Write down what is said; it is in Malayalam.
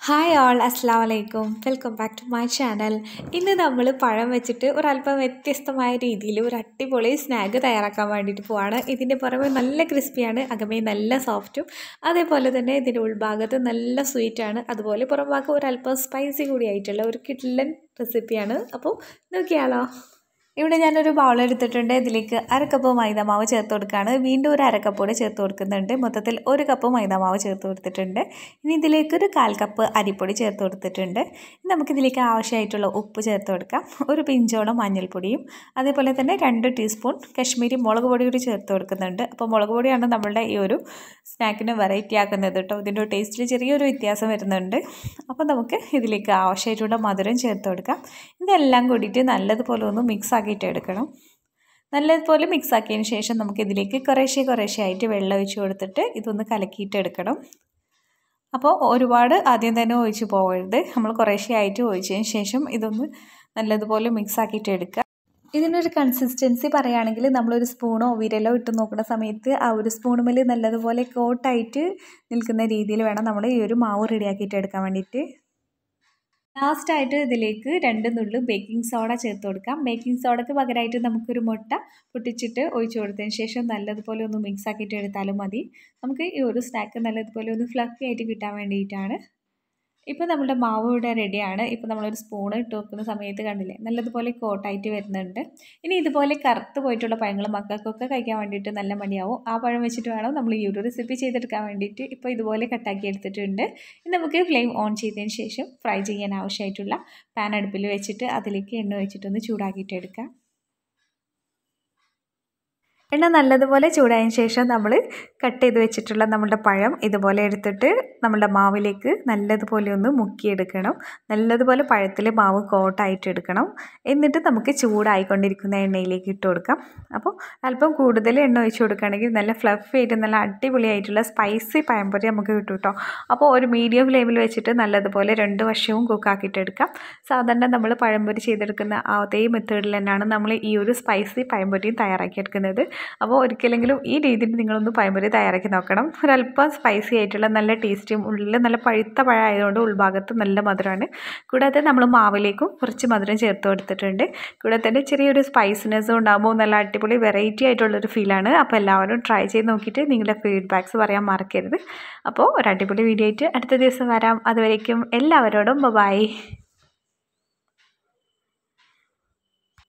ഹായ് ഓൾ അസ്സാം വലൈക്കും welcome back to my channel ഇന്ന് നമ്മൾ പഴം വെച്ചിട്ട് ഒരല്പം വ്യത്യസ്തമായ രീതിയിൽ ഒരു അടിപൊളി സ്നാക്ക് തയ്യാറാക്കാൻ വേണ്ടിയിട്ട് പോവാണ് ഇതിൻ്റെ പുറമെ നല്ല ക്രിസ്പിയാണ് അകമേ നല്ല സോഫ്റ്റും അതേപോലെ തന്നെ ഇതിൻ്റെ ഉൾഭാഗത്ത് നല്ല സ്വീറ്റാണ് അതുപോലെ പുറം ഭാഗം ഒരല്പം സ്പൈസി കൂടിയായിട്ടുള്ള ഒരു കിഡ്ലൻ റെസിപ്പിയാണ് അപ്പോൾ നോക്കിയാലോ ഇവിടെ ഞാനൊരു ബൗൾ എടുത്തിട്ടുണ്ട് ഇതിലേക്ക് അരക്കപ്പ് മൈദാമാവ് ചേർത്ത് കൊടുക്കുകയാണ് വീണ്ടും ഒരു അരക്കപ്പ് കൂടെ ചേർത്ത് കൊടുക്കുന്നുണ്ട് മൊത്തത്തിൽ ഒരു കപ്പ് മൈദാമാവ് ചേർത്ത് കൊടുത്തിട്ടുണ്ട് ഇനി ഇതിലേക്ക് ഒരു കാൽ കപ്പ് അരിപ്പൊടി ചേർത്ത് കൊടുത്തിട്ടുണ്ട് ഇനി നമുക്കിതിലേക്ക് ആവശ്യമായിട്ടുള്ള ഉപ്പ് ചേർത്ത് കൊടുക്കാം ഒരു പിഞ്ചോളം മഞ്ഞൾപ്പൊടിയും അതേപോലെ തന്നെ രണ്ട് ടീസ്പൂൺ കശ്മീരി മുളക് പൊടി കൂടി ചേർത്ത് കൊടുക്കുന്നുണ്ട് അപ്പോൾ മുളക് പൊടിയാണ് നമ്മളുടെ ഈ ഒരു സ്നാക്കിന് വെറൈറ്റി ആക്കുന്നത് കേട്ടോ ഇതിൻ്റെ ടേസ്റ്റിൽ ചെറിയൊരു വ്യത്യാസം വരുന്നുണ്ട് അപ്പോൾ നമുക്ക് ഇതിലേക്ക് ആവശ്യമായിട്ടുള്ള മധുരം ചേർത്ത് കൊടുക്കാം ഇതെല്ലാം കൂടിയിട്ട് നല്ലതുപോലെ ഒന്ന് മിക്സ് ആക്കിയിട്ട് എടുക്കണം നല്ലതുപോലെ മിക്സ് ആക്കിയതിന് ശേഷം നമുക്ക് ഇതിലേക്ക് കുറേശ്ശെ കുറേശ്ശെ ആയിട്ട് വെള്ളം ഒഴിച്ച് കൊടുത്തിട്ട് ഇതൊന്ന് കലക്കിയിട്ട് എടുക്കണം അപ്പോൾ ഒരുപാട് ആദ്യം തന്നെ ഒഴിച്ച് പോകരുത് നമ്മൾ കുറേശ്ശെ ആയിട്ട് ഒഴിച്ചതിന് ശേഷം ഇതൊന്ന് നല്ലതുപോലെ മിക്സ് ആക്കിയിട്ട് എടുക്കുക ഇതിനൊരു കൺസിസ്റ്റൻസി പറയുകയാണെങ്കിൽ നമ്മളൊരു സ്പൂണോ വിരലോ ഇട്ട് നോക്കുന്ന സമയത്ത് ആ ഒരു സ്പൂണുമിൽ നല്ലതുപോലെ കോട്ടായിട്ട് നിൽക്കുന്ന രീതിയിൽ വേണം നമ്മൾ ഈ ഒരു മാവ് റെഡിയാക്കിയിട്ട് എടുക്കാൻ വേണ്ടിയിട്ട് ലാസ്റ്റായിട്ട് ഇതിലേക്ക് രണ്ട് നുള്ളു ബേക്കിംഗ് സോഡ ചേർത്ത് കൊടുക്കാം ബേക്കിംഗ് സോഡയ്ക്ക് പകരമായിട്ട് നമുക്കൊരു മുട്ട പൊട്ടിച്ചിട്ട് ഒഴിച്ചു കൊടുത്തതിന് ശേഷം നല്ലതുപോലെ ഒന്ന് മിക്സ് ആക്കിയിട്ട് എടുത്താലും മതി നമുക്ക് ഈ ഒരു സ്നാക്ക് നല്ലതുപോലെ ഒന്ന് ഫ്ലഫി ആയിട്ട് കിട്ടാൻ വേണ്ടിയിട്ടാണ് ഇപ്പോൾ നമ്മുടെ മാവ് ഇവിടെ റെഡിയാണ് ഇപ്പോൾ നമ്മളൊരു സ്പൂൺ ഇട്ട് വെക്കുന്ന സമയത്ത് കണ്ടില്ലേ നല്ലതുപോലെ കോട്ടായിട്ട് വരുന്നുണ്ട് ഇനി ഇതുപോലെ കറുത്ത് പോയിട്ടുള്ള പഴങ്ങൾ മക്കൾക്കൊക്കെ കഴിക്കാൻ വേണ്ടിയിട്ട് നല്ല മടിയാവും ആ പഴം വെച്ചിട്ട് വേണം നമ്മൾ ഈ ഒരു റെസിപ്പി ചെയ്തെടുക്കാൻ വേണ്ടിയിട്ട് ഇപ്പോൾ ഇതുപോലെ കട്ടാക്കി എടുത്തിട്ടുണ്ട് ഇനി നമുക്ക് ഫ്ലെയിം ഓൺ ചെയ്തതിന് ശേഷം ഫ്രൈ ചെയ്യാൻ ആവശ്യമായിട്ടുള്ള പാൻ അടുപ്പിൽ വെച്ചിട്ട് അതിലേക്ക് എണ്ണ വെച്ചിട്ടൊന്ന് ചൂടാക്കിയിട്ട് എടുക്കാം എണ്ണ നല്ലതുപോലെ ചൂടായതിന് ശേഷം നമ്മൾ കട്ട് ചെയ്ത് വെച്ചിട്ടുള്ള നമ്മളുടെ പഴം ഇതുപോലെ എടുത്തിട്ട് നമ്മളുടെ മാവിലേക്ക് നല്ലതുപോലെ ഒന്ന് മുക്കിയെടുക്കണം നല്ലതുപോലെ പഴത്തിൽ മാവ് കോട്ടായിട്ട് എടുക്കണം എന്നിട്ട് നമുക്ക് ചൂടായിക്കൊണ്ടിരിക്കുന്ന എണ്ണയിലേക്ക് ഇട്ട് കൊടുക്കാം അപ്പോൾ അല്പം കൂടുതൽ എണ്ണ ഒഴിച്ച് കൊടുക്കുകയാണെങ്കിൽ നല്ല ഫ്ലഫി ആയിട്ട് നല്ല അടിപൊളിയായിട്ടുള്ള സ്പൈസി പഴംപൊരി നമുക്ക് കിട്ടും കേട്ടോ അപ്പോൾ ഒരു മീഡിയം ഫ്ലെയിമിൽ വെച്ചിട്ട് നല്ലതുപോലെ രണ്ട് വശവും കുക്കാക്കിയിട്ട് എടുക്കാം സാധാരണ നമ്മൾ പഴംപൊരി ചെയ്തെടുക്കുന്ന അതേ മെത്തേഡിൽ തന്നെയാണ് നമ്മൾ ഈ ഒരു സ്പൈസി പഴംപൊരിയും തയ്യാറാക്കിയെടുക്കുന്നത് അപ്പോൾ ഒരിക്കലെങ്കിലും ഈ രീതിയിൽ നിങ്ങളൊന്ന് പഴംപൊരി തയ്യാറാക്കി നോക്കണം ഒരല്പം സ്പൈസി ആയിട്ടുള്ള നല്ല ടേസ്റ്റിയും ഉള്ളിൽ നല്ല പഴുത്ത പഴം ആയതുകൊണ്ട് ഉൾഭാഗത്ത് നല്ല മധുരമാണ് കൂടാതെ നമ്മൾ മാവിലേക്കും കുറച്ച് മധുരം ചേർത്ത് കൊടുത്തിട്ടുണ്ട് കൂടാതെ തന്നെ ചെറിയൊരു സ്പൈസിനെസ്സും ഉണ്ടാകുമ്പോൾ നല്ല അടിപൊളി വെറൈറ്റി ആയിട്ടുള്ളൊരു ഫീലാണ് അപ്പോൾ എല്ലാവരും ട്രൈ ചെയ്ത് നോക്കിയിട്ട് നിങ്ങളുടെ ഫീഡ്ബാക്ക്സ് പറയാൻ മറക്കരുത് അപ്പോൾ ഒരു അടിപൊളി വീഡിയോ ആയിട്ട് അടുത്ത ദിവസം വരാം അതുവരേക്കും എല്ലാവരോടും ബൈ